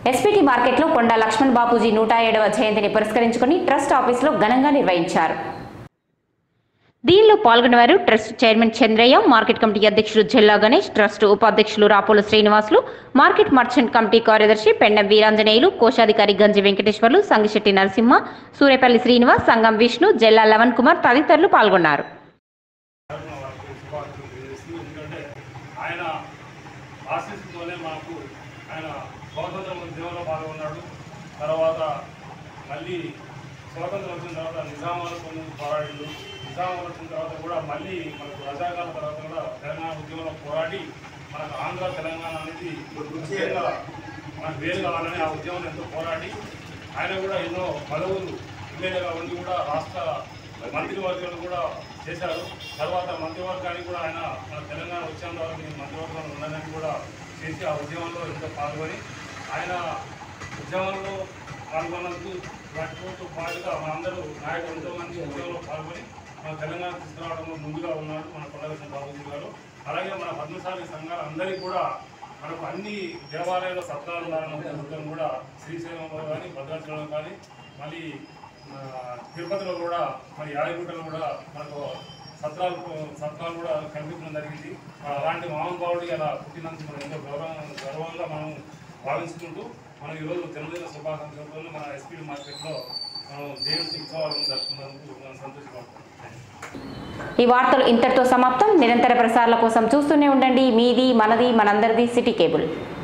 SPT మార్కెట్లో కొండా లక్ష్మణ్ బాపూజీ నూట ఏడవ జయంతిని పురస్కరించుకుని ట్రస్ట్ ఆఫీసులో ఘనంగా నిర్వహించారు దీనిలో పాల్గొన్నవారు trust chairman Chandraiah market committee అధ్యక్షులు జిల్లా గణేష్ ట్రస్ట్ ఉపాధ్యక్షులు Rapolu Srinivasulu market merchant committee కార్యదర్శి పెండం వీరాంజనేయులు కోశాధికారి గంజి వెంకటేశ్వర్లు సంగిశెట్టి నరసింహ సూర్యపల్లి శ్రీనివాస్ సంగం విష్ణు జల్లా లవణ్ కుమార్ తదితరులు పాల్గొన్నారు వాళ్ళకి శుభాకాంక్షలు తెలియజేస్తూ ఎందుకంటే ఆయన ఆశీస్సుతోనే మనకు ఆయన స్వాతంత్ర ఉద్యమంలో పాల్గొన్నాడు తర్వాత మళ్ళీ స్వాతంత్రం వచ్చిన తర్వాత నిజామాబాద్ కొన్ని పోరాడిండు నిజామాబాద్ వచ్చిన తర్వాత కూడా మళ్ళీ మనకు రజాకాల తర్వాత కూడా తెలంగాణ ఉద్యమంలో పోరాడి మనకు ఆంధ్ర తెలంగాణ అనేది ముఖ్యంగా మనకు వేరు కావాలని ఆ ఉద్యమం ఎంతో పోరాడి ఆయన కూడా ఎన్నో పదవులు ఎమ్మెల్యేగా ఉండి కూడా రాష్ట్ర మంత్రివర్గాలు కూడా చేశారు తర్వాత మంత్రివర్గానికి కూడా ఆయన మన తెలంగాణ వచ్చేంత వరకు నేను మంత్రివర్గంలో ఉన్నదని కూడా చేసి ఆ ఉద్యమంలో ఎంతో పాల్గొని ఆయన ఉద్యమంలో పాల్గొన్నందుకు వాటితో పాటుగా మనందరూ నాయకులు ఎంతో మంది ఉద్యమంలో పాల్గొని మన తెలంగాణ తీసుకురావడంలో ముందుగా ఉన్నాడు మన కొండలక్ష్మణ బాబుజీ గారు అలాగే మన పద్మశాలి సంఘాలు అందరికీ కూడా మనకు అన్ని దేవాలయాల సత్రాలు ఉండాలన్న కూడా శ్రీశైలంలో కానీ భద్రాచలంలో కానీ మళ్ళీ ఆ, తిరుపతిలో కూడా మరి యాదగిరిగుట్టలో కూడా మనకు సత్రాలు సత్రాలు కూడా కల్పించడం జరిగింది ఆ, అలాంటి మహానుభావుడి అలా పుట్టినందుకు మనం ఎంతో గౌరవం గర్వంగా మనం భావించుకుంటూ మనం ఈరోజు జన్మదిన శుభాకాంక్షలతో మన ఎస్పీ మార్కెట్లో మనం జేఎంసీ ఉత్సవాలను జరుపుకున్నందుకు మనం సంతోషపడుతున్నాం ఈ వార్తలు ఇంతటితో సమాప్తం నిరంతర ప్రసారాల కోసం చూస్తూనే ఉండండి మీది మనది మనందరిది సిటీ కేబుల్